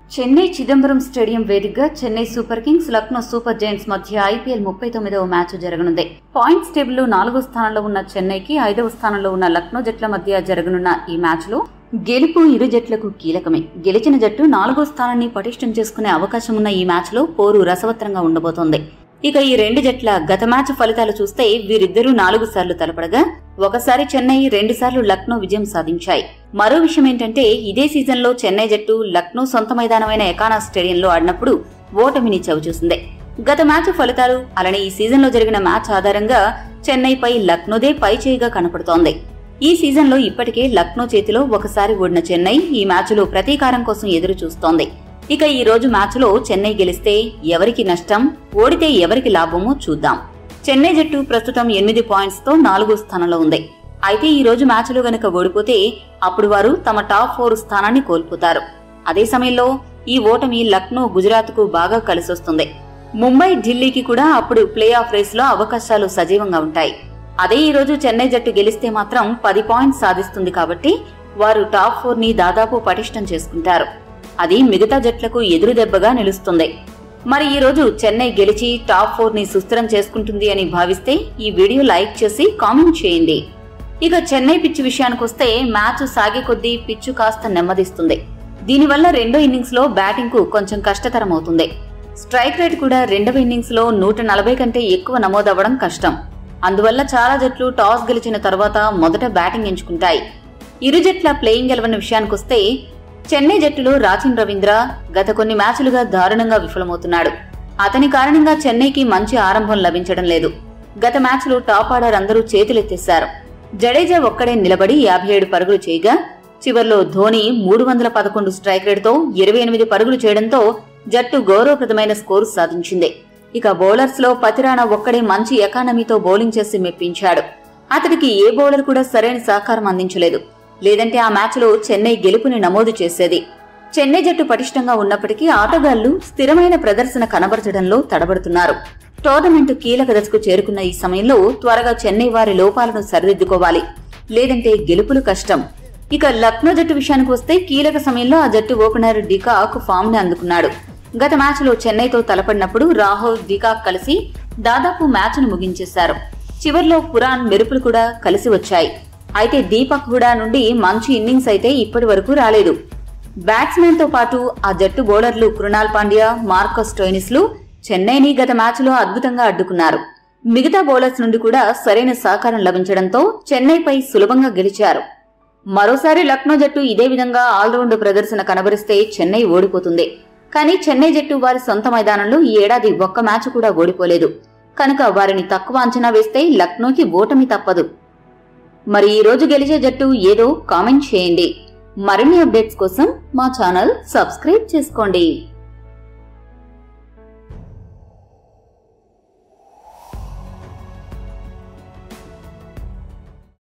Chennai Chidambaram stadium వేదికగా Chennai super kings Lucknow super giants మధ్య IPL ముప్పై తొమ్మిదవ మ్యాచ్ జరగనుంది పాయింట్స్ టేబుల్లో నాలుగో స్థానంలో ఉన్న చెన్నైకి ఐదవ స్థానంలో ఉన్న లక్నో జట్ల మధ్య జరగనున్న ఈ మ్యాచ్ లో గెలుపు ఇరు జట్లకు కీలకమే గెలిచిన జట్టు నాలుగో స్థానాన్ని పటిష్టం చేసుకునే అవకాశం ఉన్న ఈ మ్యాచ్ లో పోరు రసవత్రంగా ఉండబోతోంది ఇక ఈ రెండు జట్ల గత మ్యాచ్ ఫలితాలు చూస్తే వీరిద్దరూ నాలుగు సార్లు తలపడగా ఒకసారి చెన్నై రెండు సార్లు లక్నో విజయం సాధించాయి మరో విషయం ఏంటంటే ఇదే సీజన్లో చెన్నై జట్టు లక్నో సొంత మైదానమైన ఎకానా స్టేడియంలో ఆడినప్పుడు ఓటమిని చవిచూసింది గత మ్యాచ్ ఫలితాలు అలానే ఈ సీజన్లో జరిగిన మ్యాచ్ ఆధారంగా చెన్నైపై లక్నోదే పై చేయిగా కనపడుతోంది ఈ సీజన్లో ఇప్పటికే లక్నో చేతిలో ఒకసారి ఓడిన చెన్నై ఈ మ్యాచ్లో ప్రతీకారం కోసం ఎదురు చూస్తోంది ఇక ఈ రోజు మ్యాచ్లో చెన్నై గెలిస్తే ఎవరికి నష్టం ఓడితే ఎవరికి లాభమో చూద్దాం చెన్నై జట్టు ప్రస్తుతం ఎనిమిది పాయింట్స్ తో నాలుగో స్థానంలో ఉంది అయితే ఈ రోజు మ్యాచ్లో గనక ఓడిపోతే అప్పుడు వారు తమ టాప్ ఫోర్ స్థానాన్ని కోల్పోతారు అదే సమయంలో ఈ ఓటమి లక్నో గుజరాత్ కు బాగా కలిసొస్తుంది ముంబై ఢిల్లీకి కూడా అప్పుడు ప్లే ఆఫ్ రేస్ లో అవకాశాలు సజీవంగా ఉంటాయి అదే ఈ రోజు చెన్నై జట్టు గెలిస్తే మాత్రం పది పాయింట్స్ సాధిస్తుంది కాబట్టి వారు టాప్ ఫోర్ ని దాదాపు పటిష్టం చేసుకుంటారు అది మిగతా జట్లకు ఎదురు దెబ్బగా నిలుస్తుంది మరి ఈ రోజు చెన్నై గెలిచి టాప్ ఫోర్ ని సుస్థిరం చేసుకుంటుంది అని భావిస్తే ఈ వీడియో లైక్ చేసి కామెంట్ చేయండి ఇక చెన్నై పిచ్చు విషయానికొస్తే మ్యాచ్ సాగే కొద్దీ పిచ్చు కాస్త నెమ్మదిస్తుంది దీనివల్ల రెండో ఇన్నింగ్స్ లో బ్యాటింగ్ కు కొంచెం కష్టతరం అవుతుంది స్ట్రైక్ రేట్ కూడా రెండవ ఇన్నింగ్స్ లో నూట నలభై కంటే ఎక్కువ నమోదవ్వడం కష్టం అందువల్ల చాలా జట్లు టాస్ గెలిచిన తర్వాత మొదట బ్యాటింగ్ ఎంచుకుంటాయి ఇరు జట్ల ప్లేయింగ్ ఎలవన్ విషయానికొస్తే చెన్నై జట్టులో రాచిన్ రవీంద్ర గత కొన్ని మ్యాచ్లుగా దారుణంగా విఫలమవుతున్నాడు అతని కారణంగా చెన్నైకి మంచి ఆరంభం లభించడం లేదు గత మ్యాచ్లో టాప్ ఆర్డర్ అందరూ చేతులెత్తేశారు జడేజా ఒక్కడే నిలబడి యాభై ఏడు పరుగులు చేయగా చివర్లో ధోని మూడు వందల పదకొండు స్ట్రైక్ రేట్తో ఇరవై ఎనిమిది పరుగులు చేయడంతో జట్టు గౌరవప్రదమైన స్కోరు సాధించింది ఇక బౌలర్స్ లో పతిరాణా ఒక్కడే మంచి ఎకానమీతో బౌలింగ్ చేసి మెప్పించాడు అతడికి ఏ బౌలర్ కూడా సరైన సహకారం అందించలేదు లేదంటే ఆ మ్యాచ్లో చెన్నై గెలుపుని నమోదు చేసేది చెన్నై జట్టు పటిష్టంగా ఉన్నప్పటికీ ఆటగాళ్లు స్థిరమైన ప్రదర్శన కనబరచడంలో తడబడుతున్నారు టోర్నమెంట్ కీలక దశకు చేరుకున్న ఈ సమయంలో త్వరగా చెన్నై వారి లోపాలను సరిదిద్దుకోవాలి లేదంటే గెలుపులు కష్టం ఇక లక్నో జట్టు విషయానికి వస్తే కీలక సమయంలో ఆ జట్టు ఓపెనర్ డికాక్ ఫామ్ ని అందుకున్నాడు గత మ్యాచ్లో చెన్నైతో తలపడినప్పుడు రాహుల్ డికాక్ కలిసి దాదాపు మ్యాచ్ను ముగించేశారు చివర్లో పురాణ్ మెరుపులు కూడా కలిసి వచ్చాయి అయితే దీపక్ హుడా నుండి మంచి ఇన్నింగ్స్ అయితే ఇప్పటి వరకు రాలేదు బ్యాట్స్మెన్ తో పాటు ఆ జట్టు బౌలర్లు కృణాల్ పాండ్యా మార్కస్ టోయినిస్లు చెన్నైని గత మ్యాచ్లో అద్భుతంగా అడ్డుకున్నారు మిగతా బౌలర్స్ నుండి కూడా సరైన సహకారం లభించడంతో చెన్నైపై సులభంగా గెలిచారు మరోసారి లక్నో జట్టు ఇదే విధంగా ఆల్రౌండ్ ప్రదర్శన కనబరిస్తే చెన్నై ఓడిపోతుంది కానీ చెన్నై జట్టు వారి సొంత మైదానంలో ఈ ఏడాది ఒక్క మ్యాచ్ కూడా ఓడిపోలేదు కనుక వారిని తక్కువ అంచనా వేస్తే లక్నోకి ఓటమి తప్పదు మరి ఈ రోజు గెలిచే జట్టు ఏదో కామెంట్ చేయండి మరిన్ని అప్డేట్స్ కోసం మా ఛానల్ సబ్స్క్రైబ్ చేసుకోండి